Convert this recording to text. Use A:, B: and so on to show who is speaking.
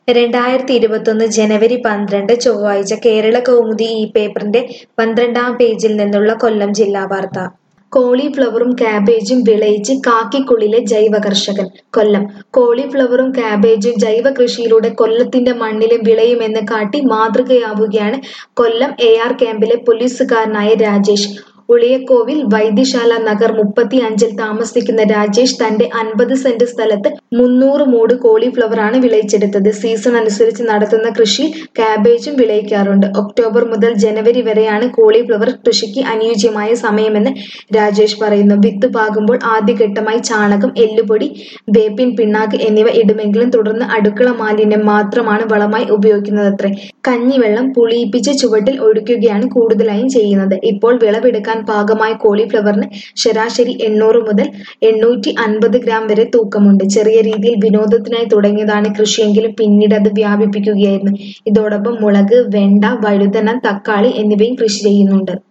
A: രണ്ടായിരത്തി ഇരുപത്തൊന്ന് ജനുവരി പന്ത്രണ്ട് ചൊവ്വാഴ്ച കേരള കൗമുദി ഈ പേപ്പറിന്റെ പന്ത്രണ്ടാം പേജിൽ നിന്നുള്ള കൊല്ലം ജില്ലാ വാർത്ത കോളിഫ്ലവറും കാബേജും വിളയിച്ച് കാക്കിക്കുള്ളിലെ ജൈവ കർഷകൻ കൊല്ലം കോളിഫ്ലവറും കാബേജും ജൈവ കൃഷിയിലൂടെ കൊല്ലത്തിന്റെ മണ്ണിലും വിളയുമെന്ന് കാട്ടി മാതൃകയാവുകയാണ് കൊല്ലം എ ആർ ക്യാമ്പിലെ പോലീസുകാരനായ രാജേഷ് ഉളിയക്കോവിൽ വൈദ്യശാല നഗർ മുപ്പത്തി അഞ്ചിൽ താമസിക്കുന്ന രാജേഷ് തന്റെ അൻപത് സെന്റ് സ്ഥലത്ത് മുന്നൂറ് മൂട് കോളിഫ്ലവറാണ് വിളയിച്ചെടുത്തത് സീസൺ അനുസരിച്ച് നടത്തുന്ന കൃഷി കാബേജും വിളയിക്കാറുണ്ട് ഒക്ടോബർ മുതൽ ജനുവരി വരെയാണ് കോളിഫ്ലവർ കൃഷിക്ക് അനുയോജ്യമായ സമയമെന്ന് രാജേഷ് പറയുന്നു വിത്ത് പാകുമ്പോൾ ആദ്യഘട്ടമായി ചാണകം എല്ലുപൊടി വേപ്പിൻ പിണ്ണാക്ക് എന്നിവ ഇടുമെങ്കിലും തുടർന്ന് അടുക്കള മാലിന്യം മാത്രമാണ് വളമായി ഉപയോഗിക്കുന്നതത്രേ കഞ്ഞിവെള്ളം പുളിയിപ്പിച്ച് ചുവട്ടിൽ ഒഴിക്കുകയാണ് കൂടുതലായും ചെയ്യുന്നത് ഇപ്പോൾ വിളവെടുക്കാൻ പാകമായ കോളിഫ്ലവറിന് ശരാശരി എണ്ണൂറ് മുതൽ എണ്ണൂറ്റി അൻപത് ഗ്രാം വരെ തൂക്കമുണ്ട് ചെറിയ രീതിയിൽ വിനോദത്തിനായി തുടങ്ങിയതാണ് കൃഷിയെങ്കിലും പിന്നീട് അത് വ്യാപിപ്പിക്കുകയായിരുന്നു ഇതോടൊപ്പം മുളക് വെണ്ട വഴുതന തക്കാളി എന്നിവയും കൃഷി ചെയ്യുന്നുണ്ട്